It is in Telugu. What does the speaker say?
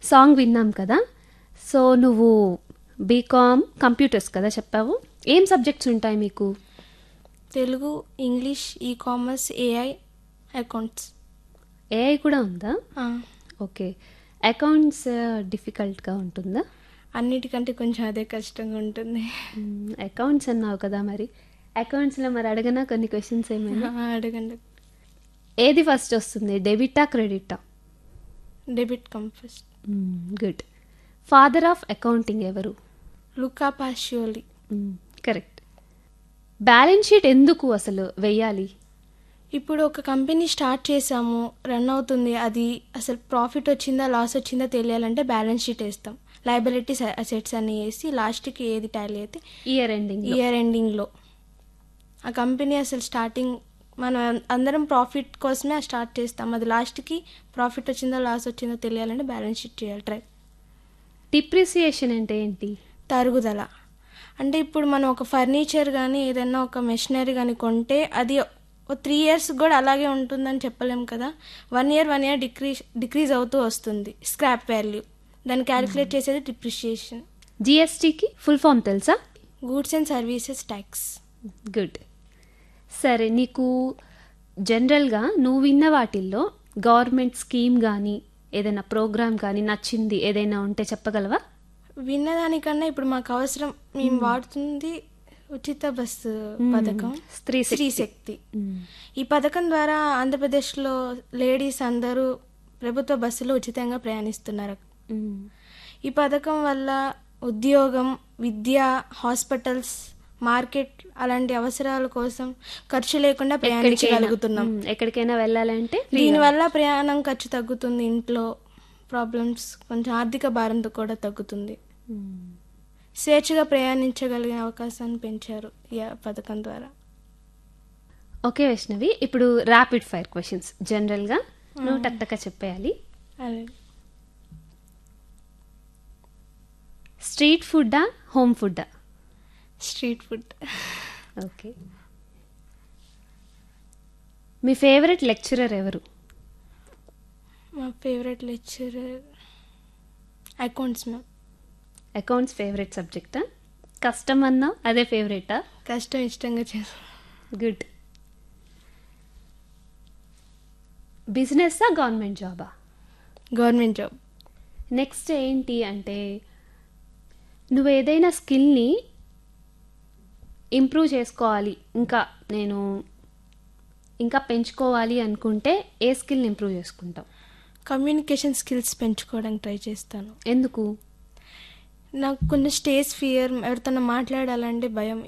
సాంగ్ విన్నాం కదా సో నువ్వు బీకామ్ కంప్యూటర్స్ కదా చెప్పావు ఏం సబ్జెక్ట్స్ ఉంటాయి మీకు తెలుగు ఇంగ్లీష్ ఈ కామర్స్ ఏఐ అకౌంట్స్ ఏఐ కూడా ఉందా ఓకే అకౌంట్స్ డిఫికల్ట్గా ఉంటుందా అన్నిటికంటే కొంచెం అదే కష్టంగా ఉంటుంది అకౌంట్స్ అన్నావు కదా మరి అకౌంట్స్లో మరి అడగనా కొన్ని క్వశ్చన్స్ ఏమైనా ఆ, అడగండి ఏది ఫస్ట్ వస్తుంది డెబిటా క్రెడిటా debit come first good father of accounting ఎవరు Luca Pacioli correct balance sheet ఎందుకు అసలు వెయ్యాలి ఇప్పుడు ఒక కంపెనీ స్టార్ట్ చేసాము రన్ అవుతుంది అది అసలు ప్రాఫిట్ వచ్చిందా లాస్ వచ్చిందా తెలియాలంటే బ్యాలెన్స్ షీట్ వేస్తాం లయబిలిటీస్ అసెట్స్ అన్ని వేసి లాస్ట్కి ఏది టాలీ అయితే ఇయర్ ఎండింగ్ ఇయర్ ఎండింగ్లో ఆ కంపెనీ అసలు స్టార్టింగ్ మనం అందరం ప్రాఫిట్ కోసమే స్టార్ట్ చేస్తాం అది లాస్ట్కి ప్రాఫిట్ వచ్చిందో లాస్ వచ్చిందో తెలియాలంటే బ్యాలెన్స్ షీట్ చేయాలి ట్రై డిప్రిసియేషన్ అంటే ఏంటి తరుగుదల అంటే ఇప్పుడు మనం ఒక ఫర్నిచర్ కానీ ఏదైనా ఒక మెషినరీ కానీ కొంటే అది త్రీ ఇయర్స్ కూడా అలాగే ఉంటుందని చెప్పలేం కదా one year one year decrease decrease అవుతూ వస్తుంది స్క్రాప్ వాల్యూ దాన్ని క్యాలిక్యులేట్ చేసేది డిప్రిషియేషన్ జిఎస్టీకి ఫుల్ ఫామ్ తెలుసా goods and services tax good సరే నీకు జనరల్గా నువ్వు విన్న వాటిల్లో గవర్నమెంట్ స్కీమ్ కానీ ఏదైనా ప్రోగ్రామ్ కానీ నచ్చింది ఏదైనా ఉంటే చెప్పగలవా విన్నదానికన్నా ఇప్పుడు మాకు అవసరం మేము వాడుతుంది ఉచిత బస్సు పథకం స్త్రీ శక్తి. స్త్రీ శక్తి ఈ పథకం ద్వారా ఆంధ్రప్రదేశ్లో లేడీస్ అందరూ ప్రభుత్వ బస్సులో ఉచితంగా ప్రయాణిస్తున్నారు ఈ పథకం వల్ల ఉద్యోగం విద్య హాస్పిటల్స్ మార్కెట్ అలాంటి అవసరాల కోసం ఖర్చు లేకుండా ప్రయాణించగలుగుతున్నాం మ్మ్. ఎక్కడికైనా వెళ్ళాలంటే దీనివల్ల ప్రయాణం ఖర్చు తగ్గుతుంది ఇంట్లో ప్రాబ్లమ్స్ కొంచెం ఆర్థిక భారంతో కూడా తగ్గుతుంది స్వేచ్ఛగా ప్రయాణించగలిగే అవకాశాన్ని పెంచారు ఈ పథకం ద్వారా ఓకే వైష్ణవి ఇప్పుడు ర్యాపిడ్ ఫైర్ క్వశ్చన్స్ జనరల్గా నువ్వు టక్ చెప్పేయాలి అలాగే స్ట్రీట్ ఫుడ్డా హోమ్ ఫుడ్డా స్ట్రీట్ ఫుడ్ ఓకే మీ ఫేవరెట్ లెక్చరర్ ఎవరు మా favourite lecturer accounts ma'am accounts favourite సబ్జెక్టా కష్టం అన్నా అదే ఫేవరెటా కష్టం ఇష్టంగా చేస్తాం గుడ్ బిజినెస్సా గవర్నమెంట్ జాబా గవర్నమెంట్ జాబ్ నెక్స్ట్ ఏంటి అంటే నువ్వు ఏదైనా స్కిల్ని ఇంప్రూవ్ చేసుకోవాలి ఇంకా నేను ఇంకా పెంచుకోవాలి అనుకుంటే ఏ స్కిల్ని ఇంప్రూవ్ చేసుకుంటావు కమ్యూనికేషన్ స్కిల్స్ పెంచుకోవడానికి ట్రై చేస్తాను ఎందుకు నాకు కొంచెం స్టేజ్ ఫియర్ ఎవరితో మాట్లాడాలంటే భయం